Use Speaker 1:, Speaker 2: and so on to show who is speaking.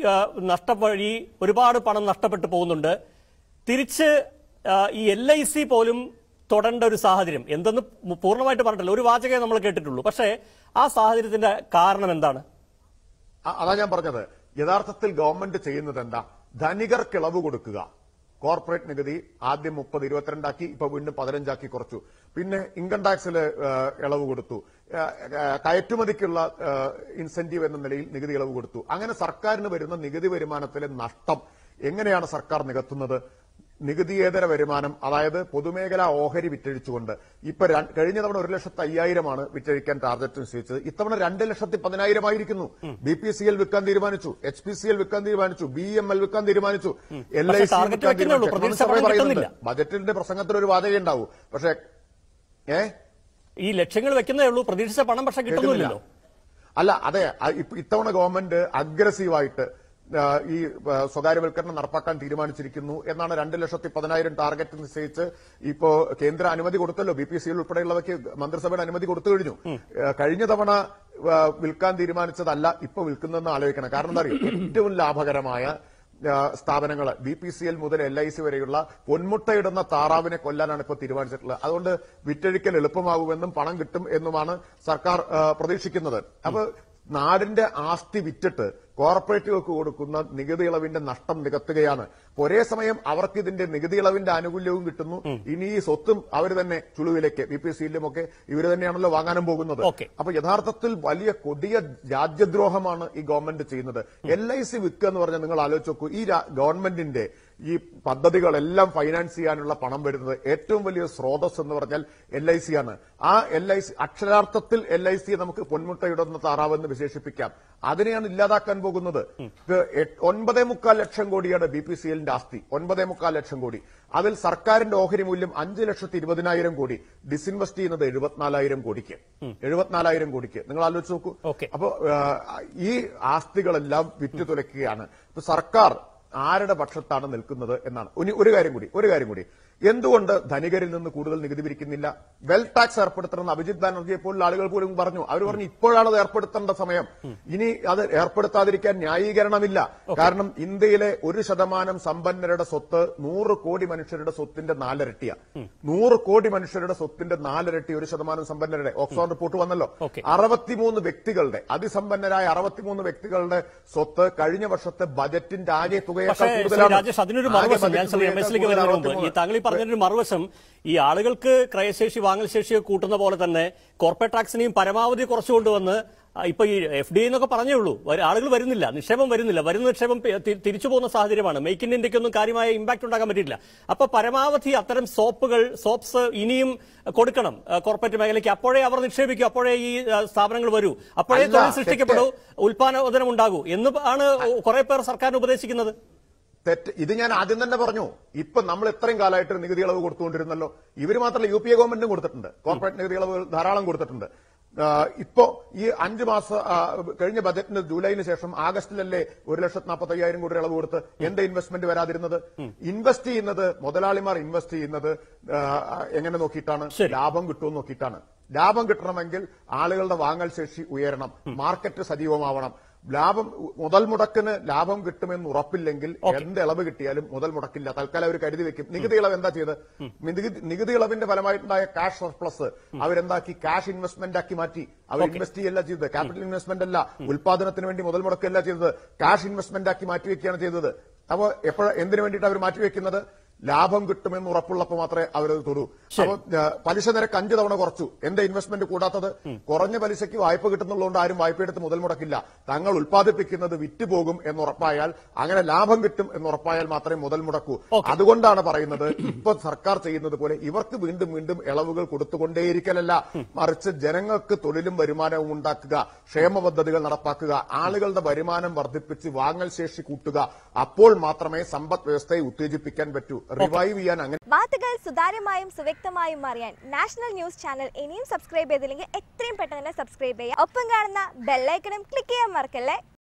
Speaker 1: ആ, നഷ്ടം വഴി ഒരുപാട് പണം നഷ്ടപ്പെട്ടു പോകുന്നുണ്ട് തിരിച്ച് ആ, ഈ എൽ ഐ സി പോലും തൊടേണ്ട ഒരു സാഹചര്യം എന്തെന്ന് മു- പൂർണ്ണമായിട്ട് പറഞ്ഞിട്ടില്ല ഒരു വാചകമേ നമ്മൾ കേട്ടിട്ടുള്ളൂ പക്ഷേ ആ സാഹചര്യത്തിന്റെ കാരണം എന്താണ്
Speaker 2: അ- അതാ ഞാൻ പറഞ്ഞത് യഥാർത്ഥത്തിൽ ഗവൺമെന്റ് ചെയ്യുന്നത് എന്താ ധനികർക്ക് ഇളവ് കൊടുക്കുക കോർപ്പറേറ്റ് നികുതി ആദ്യം മുപ്പത് ഇരുപത്തിരണ്ടാക്കി ഇപ്പൊ വീണ്ടും പതിനഞ്ചാക്കി കുറച്ചു പിന്നെ ഇൻകം ടാക്സിൽ ഇളവ് കൊടുത്തു ആ, ആ, കയറ്റുമതിക്കുള്ള ഇൻസെന്റീവ് എന്ന നിലയിൽ നികുതി ഇളവ് കൊടുത്തു അങ്ങനെ സർക്കാരിന് വരുന്ന നികുതി വരുമാനത്തിലെ നഷ്ടം എങ്ങനെയാണ് സർക്കാർ നികത്തുന്നത് നികുതിയേതര വരുമാനം അതായത് പൊതുമേഖലാ ഓഹരി വിറ്റഴിച്ചുകൊണ്ട് ഇപ്പൊ ര- കഴിഞ്ഞ തവണ ഒരു ലക്ഷത്തി അയ്യായിരമാണ് വിറ്റഴിക്കാൻ ടാർഗറ്റ് നിശ്ചയിച്ചത് ഇത്തവണ രണ്ട് ലക്ഷത്തി പതിനായിരമായിരിക്കുന്നു ബി പി സി എൽ വിൽക്കാൻ തീരുമാനിച്ചു എച്ച് പി സി എൽ വിൽക്കാൻ തീരുമാനിച്ചു ബി എം എൽ വിൽക്കാൻ തീരുമാനിച്ചു എൽ ഐ
Speaker 1: പക്ഷേ
Speaker 2: സി
Speaker 1: target വെക്കുന്നേ ഉള്ളൂ. പ്രതീക്ഷിച്ച പണം കിട്ടുന്നില്ല.
Speaker 2: ബജറ്റിന്റെ പ്രസംഗത്തിൽ ഒരു വാചകം ഉണ്ടാവും പക്ഷേ ഏ
Speaker 1: ഈ ലക്ഷ്യങ്ങൾ വെക്കുന്നേ ഉള്ളൂ പ്രതീക്ഷിച്ച പണം പക്ഷെ കിട്ടുന്നില്ലല്ലോ
Speaker 2: അല്ല അതെ അ- ഇപ്പ- ഇത്തവണ ഗവൺമെന്റ് അഗ്രസീവായിട്ട് ആ, ഈ ആ, സ്വകാര്യവൽക്കരണം നടപ്പാക്കാൻ തീരുമാനിച്ചിരിക്കുന്നു എന്നാണ് രണ്ട് ലക്ഷത്തി പതിനായിരം ടാർഗറ്റ് നിശ്ചയിച്ച് ഇപ്പോ കേന്ദ്ര അനുമതി കൊടുത്തല്ലോ ബി പി സി ഉൾപ്പെടെയുള്ളവയ്ക്ക് മന്ത്രിസഭയുടെ അനുമതി കൊടുത്തു കഴിഞ്ഞു ആ, കഴിഞ്ഞ തവണ ആ, വിൽക്കാൻ തീരുമാനിച്ചതല്ല ഇപ്പൊ വിൽക്കുന്നതെന്ന് ആലോചിക്കണം കാരണം എന്താ അറിയോ ഏറ്റവും ലാഭകരമായ സ്ഥാപനങ്ങൾ ബി പി സി എൽ മുതൽ എൽ ഐ സി വരെയുള്ള പൊന്മുട്ടയിടുന്ന താറാവിനെ കൊല്ലാനാണ് ഇപ്പോൾ തീരുമാനിച്ചിട്ടുള്ളത് അതുകൊണ്ട് വിറ്റഴിക്കൽ എളുപ്പമാകുമെന്നും പണം കിട്ടും എന്നുമാണ് സർക്കാർ ആ, പ്രതീക്ഷിക്കുന്നത് അപ്പൊ നാടിന്റെ ആസ്തി വിറ്റിട്ട് കോർപ്പറേറ്റുകൾക്ക് കൊടുക്കുന്ന നികുതി ഇളവിന്റെ നഷ്ടം നികത്തുകയാണ് ഒരേ സമയം അവർക്ക് ഇതിന്റെ നികുതി ഇളവിന്റെ ആനുകൂല്യവും കിട്ടുന്നു ഇനി ഈ സ്വത്തും അവർ തന്നെ ചുളുവിലേക്ക് ബി പി സിയിലും ഒക്കെ ഇവർ തന്നെയാണല്ലോ വാങ്ങാനും പോകുന്നത്
Speaker 1: Okay.
Speaker 2: അപ്പൊ യഥാർത്ഥത്തിൽ വലിയ കൊടിയ രാജ്യദ്രോഹമാണ് ഈ ഗവൺമെന്റ് ചെയ്യുന്നത് എൽ ഐ സി വിൽക്കുക എന്ന് പറഞ്ഞാൽ നിങ്ങൾ ആലോചിച്ച് നോക്കൂ ഈ രാ- ഗവൺമെന്റിന്റെ ഈ പദ്ധതികളെല്ലാം ഫൈനാൻസ് ചെയ്യാനുള്ള പണം വരുന്നത് ഏറ്റവും വലിയ സ്രോതസ് എന്ന് പറഞ്ഞാൽ എൽ ഐ സി ആണ് ആ എൽ ഐ സി അക്ഷരാർത്ഥത്തിൽ എൽ ഐ സി നമുക്ക് പൊന്മുട്ടയിടുന്ന താറാവെന്ന് വിശേഷിപ്പിക്കാം അതിനെയാണ് ഇല്ലാതാക്കാൻ പോകുന്നത് ഇത് എട്ട്- ഒൻപതേ മുക്കാൽ ലക്ഷം കോടിയാണ് ബി പി സി എല്ലിന്റെ ആസ്തി ഒൻപതേ മുക്കാൽ ലക്ഷം കോടി അതിൽ സർക്കാരിന്റെ ഓഹരി മൂല്യം അഞ്ച് ലക്ഷത്തി ഇരുപതിനായിരം കോടി ഡിസിൻവെസ്റ്റ് ചെയ്യുന്നത് എഴുപത്തിനാലായിരം കോടിക്ക് എഴുപത്തിനാലായിരം കോടിക്ക് നിങ്ങൾ ആലോചിച്ച് നോക്കൂ
Speaker 1: Okay.
Speaker 2: അപ്പോ ആ, ഈ ആസ്തികളെല്ലാം വിറ്റു തുലയ്ക്കുകയാണ് ഇപ്പൊ സർക്കാർ ആരുടെ പക്ഷത്താണ് നിൽക്കുന്നത് എന്നാണ് ഇനി ഒരു കാര്യം കൂടി ഒരു കാര്യം കൂടി എന്തുകൊണ്ട് ധനികരിൽ നിന്ന് കൂടുതൽ നികുതി പിരിക്കുന്നില്ല വെൽ ടാക്സ് ഏർപ്പെടുത്തണമെന്ന് അഭിജിത് ബാനർജിയെ പോലുള്ള ആളുകൾ പോലും പറഞ്ഞു അവർ പറഞ്ഞു ഇപ്പോഴാണ് അത് ഏർപ്പെടുത്തേണ്ട സമയം ഇനി അത് ഏർപ്പെടുത്താതിരിക്കാൻ ന്യായീകരണമില്ല കാരണം ഇന്ത്യയിലെ ഒരു ശതമാനം സമ്പന്നരുടെ സ്വത്ത് നൂറ് കോടി മനുഷ്യരുടെ സ്വത്തിന്റെ നാലിരട്ടിയാ നൂറ് കോടി മനുഷ്യരുടെ സ്വത്തിന്റെ നാലിരട്ടി ഒരു ശതമാനം സമ്പന്നരുടെ ഓക്സ്ഫോർഡ് റിപ്പോർട്ട് വന്നല്ലോ
Speaker 1: Okay.
Speaker 2: അറുപത്തിമൂന്ന് വ്യക്തികളുടെ അതിസമ്പന്നരായ അറുപത്തിമൂന്ന് വ്യക്തികളുടെ സ്വത്ത് കഴിഞ്ഞ വർഷത്തെ ബജറ്റിന്റെ ആകെ തുകയേക്കാൾ
Speaker 1: പക്ഷേ ശ്രീ
Speaker 2: കൂടുതലാണ്
Speaker 1: രാജേഷ് അതിനൊരു
Speaker 2: ആകെ
Speaker 1: മറുവശം ഞാൻ
Speaker 2: ബജറ്റ്
Speaker 1: ശ്രീ എം എസിലേക്ക്
Speaker 2: തുകയേക്കാൾ
Speaker 1: വരുന്നതിന് മുമ്പ് ഈ
Speaker 2: കൂടുതൽ
Speaker 1: താങ്കൾ ഈ പറഞ്ഞൊരു മറുവശം ഈ ആളുകൾക്ക് ക്രയശേഷി വാങ്ങൽ ശേഷി കൂട്ടുന്ന പോലെ തന്നെ കോർപ്പറേറ്റ് ടാക്സിനെയും പരമാവധി കുറച്ചു കൊണ്ടുവന്ന് ആ, ഇപ്പൊ ഈ എഫ് ഡി എന്നൊക്കെ പറഞ്ഞേ ഉള്ളൂ വര- ആളുകൾ വരുന്നില്ല നിക്ഷേപം വരുന്നില്ല വരുന്ന നിക്ഷേപം പി- തി- തിരിച്ചു പോകുന്ന സാഹചര്യമാണ് മേക്ക് ഇൻ ഇന്ത്യക്കൊന്നും കാര്യമായ ഇമ്പാക്ട് ഉണ്ടാക്കാൻ പറ്റില്ല അപ്പൊ പരമാവധി അത്തരം സോപ്പുകൾ സോപ്സ് ഇനിയും കൊടുക്കണം ആ, കോർപ്പറേറ്റ് മേഖലയ്ക്ക് അപ്പോഴേ അവർ നിക്ഷേപിക്കൂ അപ്പോഴേ ഈ ആ, സ്ഥാപനങ്ങൾ വരൂ അപ്പോഴേ
Speaker 2: അല്ല,
Speaker 1: തൊഴിൽ സൃഷ്ടിക്കപ്പെടൂ ഉൽപാദനം ഉണ്ടാകൂ എന്ന് ആണ് കുറെ പേർ സർക്കാരിന് ഉപദേശിക്കുന്നത്
Speaker 2: തെറ്റ് ഇത് ഞാൻ ആദ്യം തന്നെ പറഞ്ഞു ഇപ്പൊ നമ്മൾ ഇത്രയും കാലമായിട്ട് നികുതി ഇളവ് കൊടുത്തുകൊണ്ടിരുന്നല്ലോ ഇവർ മാത്രമല്ല യു പി എ ഗവൺമെന്റും കൊടുത്തിട്ടുണ്ട് കോർപ്പറേറ്റ് നികുതി ഇളവ് ധാരാളം കൊടുത്തിട്ടുണ്ട് ആ, ഇപ്പോ ഈ അഞ്ച് മാസം ആ, കഴിഞ്ഞ ബജറ്റിന് ജൂലൈന് ശേഷം ആഗസ്റ്റിലല്ലേ ഒരു ലക്ഷത്തി നാൽപ്പത്തി അയ്യായിരം കോടി ഇളവ് കൊടുത്ത് എന്താ ഇൻവെസ്റ്റ്മെന്റ് വരാതിരുന്നത് ഇൻവെസ്റ്റ് ചെയ്യുന്നത് മുതലാളിമാർ ഇൻവെസ്റ്റ് ചെയ്യുന്നത് ആ, എങ്ങനെ നോക്കിയിട്ടാണ്
Speaker 1: ശരി.
Speaker 2: ലാഭം കിട്ടുമെന്ന് നോക്കിയിട്ടാണ് ലാഭം കിട്ടണമെങ്കിൽ ആളുകളുടെ വാങ്ങൽ ശേഷി ഉയരണം മാർക്കറ്റ് സജീവമാവണം ലാഭം മുതൽ മുടക്കിന് ലാഭം കിട്ടുമെന്ന് ഉറപ്പില്ലെങ്കിൽ എന്ത് ഇളവ് കിട്ടിയാലും മുതൽ മുടക്കില്ല തൽക്കാലം അവർ കരുതി വെക്കും നികുതി ഇളവ് എന്താ ചെയ്ത് നികുതി നികുതി ഇളവിന്റെ ഫലമായിട്ടുണ്ടായ ക്യാഷ് സർപ്ലസ് അവരെന്താക്കി ക്യാഷ് ഇൻവെസ്റ്റ്മെന്റ് ആക്കി മാറ്റി അവർ ഇൻവെസ്റ്റ് ചെയ്യല്ല ചെയ്തത് ക്യാപിറ്റൽ ഇൻവെസ്റ്റ്മെന്റ് അല്ല ഉൽപാദനത്തിന് വേണ്ടി മുതൽ മുടക്കല്ല ചെയ്തത് ക്യാഷ് ഇൻവെസ്റ്റ്മെന്റ് ആക്കി മാറ്റിവെക്കുകയാണ് ചെയ്തത് അപ്പോൾ എപ്പോഴ എന്തിനു വേണ്ടിയിട്ട് അവർ മാറ്റിവെക്കുന്നത് ലാഭം കിട്ടുമെന്ന് ഉറപ്പുള്ളപ്പോൾ മാത്രമേ അവരത് തൊടൂ അപ്പോൾ പലിശ നിരക്ക് അഞ്ച് തവണ കുറച്ചു എന്താ ഇൻവെസ്റ്റ്മെന്റ് കൂടാത്തത് കുറഞ്ഞ പലിശയ്ക്ക് വായ്പ കിട്ടുന്നുള്ളതുകൊണ്ട് ആരും വായ്പയെടുത്ത് മുതൽ മുടക്കില്ല തങ്ങൾ ഉൽപ്പാദിപ്പിക്കുന്നത് വിറ്റുപോകും എന്ന് ഉറപ്പായാൽ അങ്ങനെ ലാഭം കിട്ടും എന്ന് ഉറപ്പായാൽ മാത്രമേ മുതൽ മുടക്കൂ അതുകൊണ്ടാണ് പറയുന്നത് ഇപ്പൊ സർക്കാർ ചെയ്യുന്നത് പോലെ ഇവർക്ക് വീണ്ടും വീണ്ടും ഇളവുകൾ കൊടുത്തുകൊണ്ടേയിരിക്കലല്ല മറിച്ച് ജനങ്ങൾക്ക് തൊഴിലും വരുമാനവും ഉണ്ടാക്കുക ക്ഷേമ പദ്ധതികൾ നടപ്പാക്കുക ആളുകളുടെ വരുമാനം വർദ്ധിപ്പിച്ച് വാങ്ങൽ ശേഷി കൂട്ടുക അപ്പോൾ മാത്രമേ സമ്പദ് വ്യവസ്ഥയെ ഉത്തേജിപ്പിക്കാൻ പറ്റൂ റിവൈവ് ചെയ്യാൻ അങ്ങനെ
Speaker 3: വാർത്തകൾ സുതാര്യമായും സുവ്യക്തമായും അറിയാൻ നാഷണൽ ന്യൂസ് ചാനൽ ഇനിയും സബ്സ്ക്രൈബ് ചെയ്തില്ലെങ്കിൽ എത്രയും പെട്ടെന്ന് തന്നെ സബ്സ്ക്രൈബ് ചെയ്യുക ഒപ്പം കാണുന്ന ബെല്ലൈക്കണും ക്ലിക്ക് ചെയ്യാൻ മറക്കല്ലേ